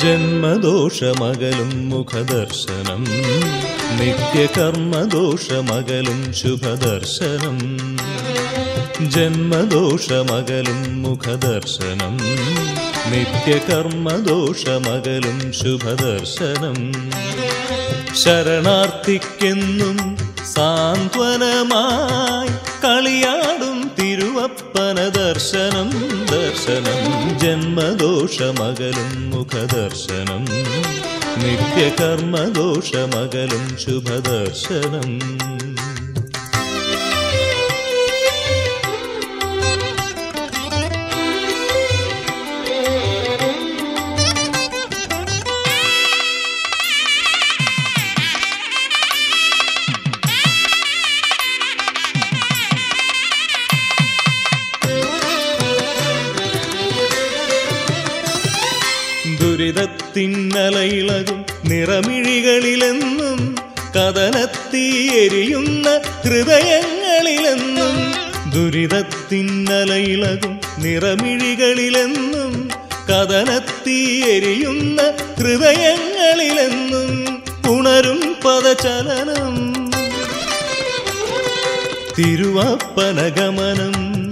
ജന്മദോഷമകലും മുഖദർശനം നിത്യകർമ്മദോഷമകലും ശുഭദർശനം ജന്മദോഷമകലും മുഖദർശനം നിത്യകർമ്മദോഷമകലും ശുഭദർശനം ശരണാർത്ഥിക്കെന്നും സാന്ത്വനമായി കളിയാടും തിരുവപ്പന ദർശനം ദർശനം ജന്മദോഷമകലും മുഖദർശനം നിത്യകർമ്മദോഷമകലും ശുഭദർശനം ദുരിതത്തിന്നലയിളകും നിറമിഴികളിലെന്നും കഥനത്തീയെരിയുന്ന ഹൃദയങ്ങളിലെന്നും ദുരിതത്തിന്നലയിളകും നിറമിഴികളിലെന്നും കഥനത്തീയെരിയുന്ന ഹൃദയങ്ങളിലെന്നും ഉണരും പദചലനം തിരുവപ്പനഗമനം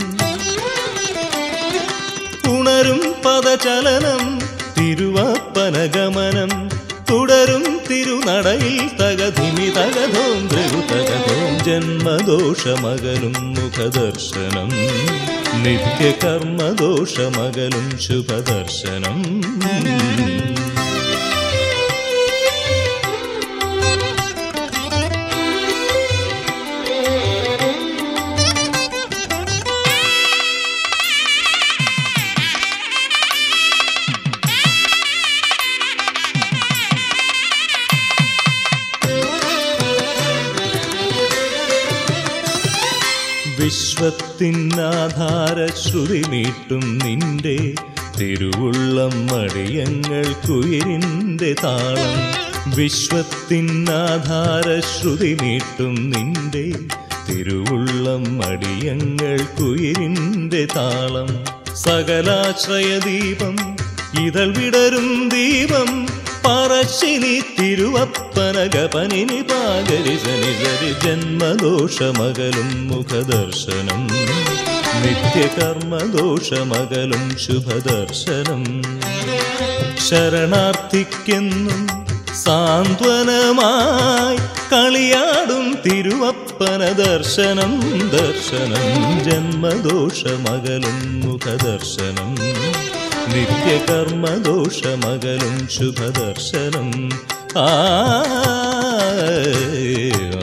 ഉണരും പദചലനം തിരുവപ്പനഗമനം തുടരും തിരുനടയിൽ തകധിമി തകതോം ത്രികുതകതോം ജന്മദോഷമകലും മുഖദർശനം നിത്യകർമ്മദോഷമകലും ശുഭദർശനം വിശ്വത്തിനാധാര ശ്രുതി മീട്ടും നിന്റെ തിരുവുള്ളം മടിയങ്ങൾ കുയിരിന്റെ താളം വിശ്വത്തിനാധാര ശ്രുതി മീട്ടും നിന്റെ തിരുവുള്ളം മടിയങ്ങൾ കുയിരിന്റെ താളം സകലാശ്രയദീപം ഇതൾ വിടരും ദീപം പറശ്ശിനി തിരുവപ്പനകപനിനി പാകരി സനി സരി ജന്മദോഷമകലും മുഖദർശനം നിത്യകർമ്മദോഷമകലും ശുഭദർശനം ശരണാർത്ഥിക്കെന്നും സാന്ത്വനമായി കളിയാടും തിരുവപ്പന ദർശനം ദർശനം ജന്മദോഷമകലും മുഖദർശനം നിത്യകർമ്മദോഷമകലും ശുഭദർശനം ആ